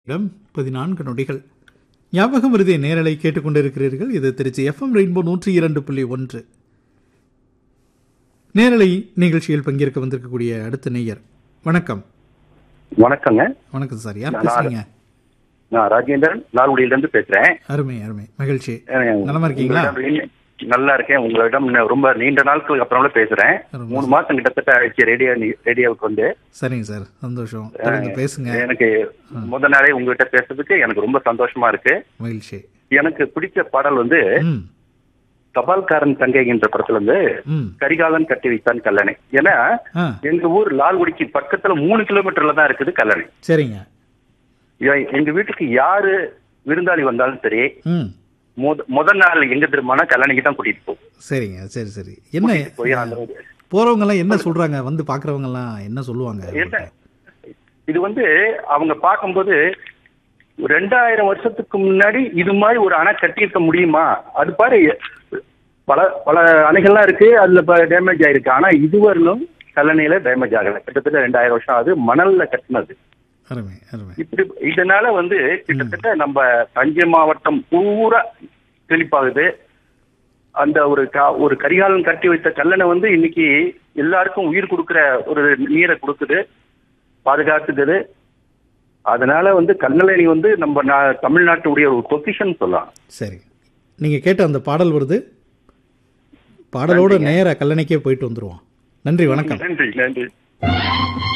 இடம் பதினான்கு நொடிகள் ஞாபகம் விருதை நேரலை கேட்டுக்கொண்டிருக்கிறீர்கள் இது திருச்சி எஃப்எம் ரெயின்போ நூற்றி இரண்டு புள்ளி ஒன்று நேரலை நிகழ்ச்சியில் பங்கேற்க வந்திருக்கக்கூடிய அடுத்த நேயர் வணக்கம் வணக்கங்க வணக்கம் சார் யார் நான் பேசுறீங்க நான் ராஜேந்திரன் லால்குடியில இருந்து பேசுறேன் அருமை அருமை மகிழ்ச்சி அஹ் நலமா இருக்கீங்களா? உங்களிடம் நீ- நல்லா இருக்கேன் உங்களிடம் இன்னும் ரொம்ப நீண்ட நாட்களுக்கு அப்புறம்ல பேசுறேன் ரொம்ப மூணு மாசம் கிட்டத்தட்ட ஆயிடுச்சு ரேடியோ ரேடியோவுக்கு வந்து சரிங்க சார் சந்தோஷம் தொடர்ந்து பேசுங்க எனக்கு முத நாளே உங்ககிட்ட பேசுறதுக்கு எனக்கு ரொம்ப சந்தோஷமா இருக்கு மகிழ்ச்சி எனக்கு பிடிச்ச பாடல் வந்து ம் தபால்காரன் தங்கைன்ற படத்துல வந்து ம் கரிகாலன் கட்டி வைத்தான் கல்லணை ஏன்னா ஆ எங்க ஊர் லால்குடிக்கு பக்கத்துல மூணு கிலோமீட்டர்ல தான் இருக்குது கல்லணை சரிங்க எ- எங்க வீட்டுக்கு யாரு விருந்தாளி வந்தாலும் சரி ம் முத முதல் நாள் எங்க திரும்பினா கல்லணைக்கு தான் கூட்டிட்டு போகும் சரிங்க சரி சரி என்ன போய் அந்த போறவங்க எல்லாம் என்ன சொல்றாங்க வந்து பாக்குறவங்க எல்லாம் என்ன சொல்லுவாங்க என்ன இது வந்து அவங்க பார்க்கும்போது ரெண்டாயிரம் வருஷத்துக்கு முன்னாடி இது மாதிரி ஒரு அணை கட்டியிருக்க முடியுமா அது பாரு பல பல அணைகள்லாம் இருக்கு அதுல டேமேஜ் ஆயிருக்கு ஆனா இதுவரையிலும் கல்லணையில டேமேஜ் ஆகல கிட்டத்தட்ட ரெண்டாயிரம் வருஷம் ஆகுது மணல்ல கட்டினது அருமை அருமை இப்படி இதனால வந்து கிட்டத்தட்ட நம்ம தஞ்சை மாவட்டம் பூரா செழிப்பாகுது அந்த ஒரு கா- ஒரு கரிகாலன் கட்டி வைத்த கல்லணை வந்து இன்னைக்கு எல்லாருக்கும் உயிர் கொடுக்கிற ஒரு நீரை கொடுக்குது பாதுகாத்துக்குது அதனால வந்து கல்லணை வந்து நம்ம நா- தமிழ்நாட்டுடைய ஒரு பொசிஷன் சொல்லலாம் சரி நீங்க கேட்ட அந்த பாடல் வருது பாடலோட நேர கல்லணைக்கே போயிட்டு வந்துருவோம் நன்றி வணக்கம் நன்றி நன்றி